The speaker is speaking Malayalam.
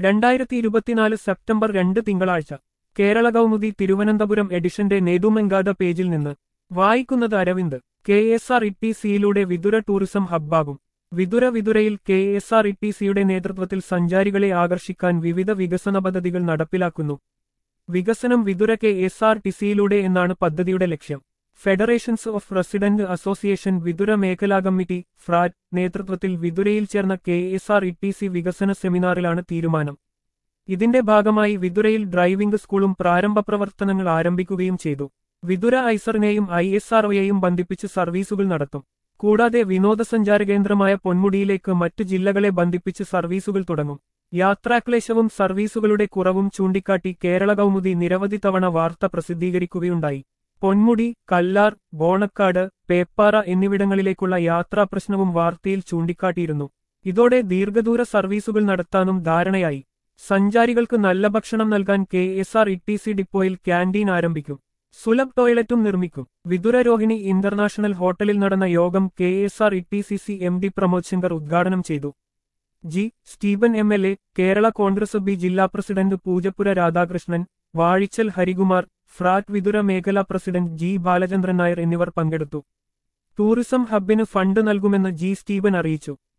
രണ്ടായിരത്തി ഇരുപത്തിനാല് സെപ്റ്റംബർ രണ്ട് തിങ്കളാഴ്ച കേരള കൗമുദി തിരുവനന്തപുരം എഡിഷന്റെ നേതുമെങ്കാത പേജിൽ നിന്ന് വായിക്കുന്നത് Aravind K S R E T സിയിലൂടെ വിതുര ടൂറിസം ഹബ്ബാകും വിതുര വിതുരയിൽ K S R E T സിയുടെ നേതൃത്വത്തിൽ സഞ്ചാരികളെ ആകർഷിക്കാൻ വിവിധ വികസന പദ്ധതികൾ നടപ്പിലാക്കുന്നു വികസനം Vithura K S R T സിയിലൂടെ എന്നാണ് പദ്ധതിയുടെ ലക്ഷ്യം federations of resident association Vithura മേഖലാ കമ്മിറ്റി ഫ്രാറ്റ് നേതൃത്വത്തിൽ വിതുരയിൽ ചേർന്ന K S R E T C വികസന സെമിനാറിലാണ് തീരുമാനം ഇതിന്റെ ഭാഗമായി വിതുരയിൽ ഡ്രൈവിംഗ് സ്കൂളും പ്രാരംഭ പ്രവർത്തനങ്ങൾ ആരംഭിക്കുകയും ചെയ്തു വിതുര ഐസറിനെയും ഐ എസ് ആർഒയെയും ബന്ധിപ്പിച്ച് സർവീസുകൾ നടത്തും കൂടാതെ വിനോദസഞ്ചാര കേന്ദ്രമായ പൊന്മുടിയിലേക്ക് മറ്റു ജില്ലകളെ ബന്ധിപ്പിച്ച് സർവീസുകൾ തുടങ്ങും യാത്രാക്ലേശവും സർവീസുകളുടെ കുറവും ചൂണ്ടിക്കാട്ടി കേരള കൗമുദി നിരവധി തവണ വാർത്ത പ്രസിദ്ധീകരിക്കുകയുണ്ടായി പൊന്മുടി കല്ലാർ ബോണക്കാട് പേപ്പാറ എന്നിവിടങ്ങളിലേക്കുള്ള യാത്രാ പ്രശ്നവും വാർത്തയിൽ ചൂണ്ടിക്കാട്ടിയിരുന്നു ഇതോടെ ദീർഘദൂര സർവീസുകൾ നടത്താനും ധാരണയായി സഞ്ചാരികൾക്ക് നല്ല ഭക്ഷണം നൽകാൻ K S R E T C ഡിപ്പോയിൽ ക്യാൻറ്റീൻ ആരംഭിക്കും സുലഭ് ടോയ്ലറ്റും നിർമ്മിക്കും വിതുര രോഹിണി ഇന്റർനാഷണൽ ഹോട്ടലിൽ നടന്ന യോഗം K S R E T C C M D Pramod Sankar ഉദ്ഘാടനം ചെയ്തു G Steven M L A Kerala Congress B ജില്ലാ പ്രസിഡന്റ് പൂജപ്പുര രാധാകൃഷ്ണൻ വാഴിച്ചൽ ഹരികുമാർ ഫ്രാറ്റ് വിതുര മേഖലാ പ്രസിഡന്റ് ജി ബാലചന്ദ്രൻ നായർ എന്നിവർ പങ്കെടുത്തു ടൂറിസം ഹബിന് ഫണ്ട് നൽകുമെന്ന് ജി സ്റ്റീവൻ അറിയിച്ചു